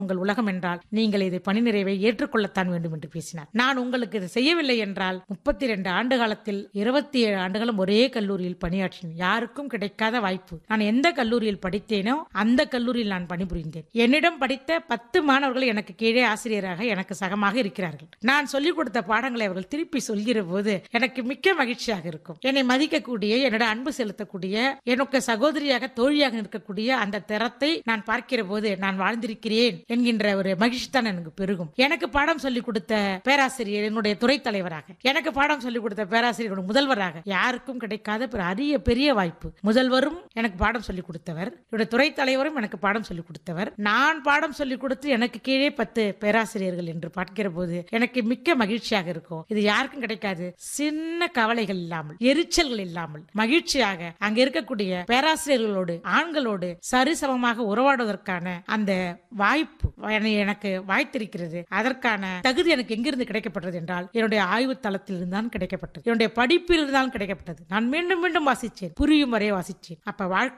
உங்கள் உலகம் என்றால் நீங்கள் இதை பணி நிறைவை ஏற்றுக்கொள்ளத்தான் வேண்டும் என்று பேசினார் நான் உங்களுக்கு இதை செய்யவில்லை என்றால் முப்பத்தி ரெண்டு ஆண்டு காலத்தில் இருபத்தி ஏழு ஆண்டுகளும் ஒரே கல்லூரியில் பணியாற்றினேன் யாருக்கும் கிடைக்காத வாய்ப்பு நான் எந்த கல்லூரியில் படித்தேனோ அந்த கல்லூரியில் நான் பணிபுரிந்தேன் என்னிடம் படித்த பத்து மாணவர்கள் எனக்கு கீழே ஆசிரியராக எனக்கு சகமாக இருக்கிறார்கள் நான் சொல்லிக் கொடுத்த பாடங்களை அவர்கள் திருப்பி சொல்கிற போது எனக்கு மிக்க மகிழ்ச்சியாக இருக்கும் என்னை மதிக்கக்கூடிய என்னோட அன்பு செலுத்தக்கூடிய எனக்கு சகோதரியாக தோழியாக இருக்கக்கூடிய அந்த தரத்தை நான் பார்க்கிற போது நான் வாழ்ந்திருக்கிறேன் என்கின்ற ஒரு மகிழ்ச்சி தான் எனக்கு பெருகும் எனக்கு பாடம் சொல்லிக் கொடுத்த பேராசிரியர் என்னுடைய துறை தலைவராக எனக்கு பாடம் சொல்லிக் கொடுத்த பேராசிரியரோட முதல்வராக யாருக்கும் கிடைக்காத ஒரு அரிய பெரிய வாய்ப்பு முதல்வரும் எனக்கு பாடம் சொல்லிக் கொடுத்தவர் என்னுடைய துறை தலைவரும் எனக்கு பாடம் சொல்லிக் கொடுத்தவர் நான் பாடம் சொல்லிக் கொடுத்து எனக்கு கீழே பத்து பேராசிரியர்கள் என்று பார்க்கிற போது எனக்கு மிக்க மகிழ்ச்சியாக இருக்கும் இது யாருக்கும் கிடைக்காது சின்ன கவலைகள் இல்லாமல் எரிச்சல்கள் இல்லாமல் மகிழ்ச்சியாக அங்க இருக்கக்கூடிய பேராசிரியர்களோடு ஆண்களோடு சரிசமமாக உறவாடுவதற்கான அந்த வாய்ப்பு என்னை- எனக்கு வாய்த்திருக்கிறது அதற்கான தகுதி எனக்கு எங்கிருந்து கிடைக்கப்பட்டது என்றால் என்னுடைய ஆய்வு தளத்தில் இருந்தான் கிடைக்கப்பட்டது என்னுடைய படிப்பில் இருந்தாலும் கிடைக்கப்பட்டது நான் மீண்டும் மீண்டும் வாசிச்சேன் புரியும் வரை வாசிச்சேன் அப்ப வாழ்க்கை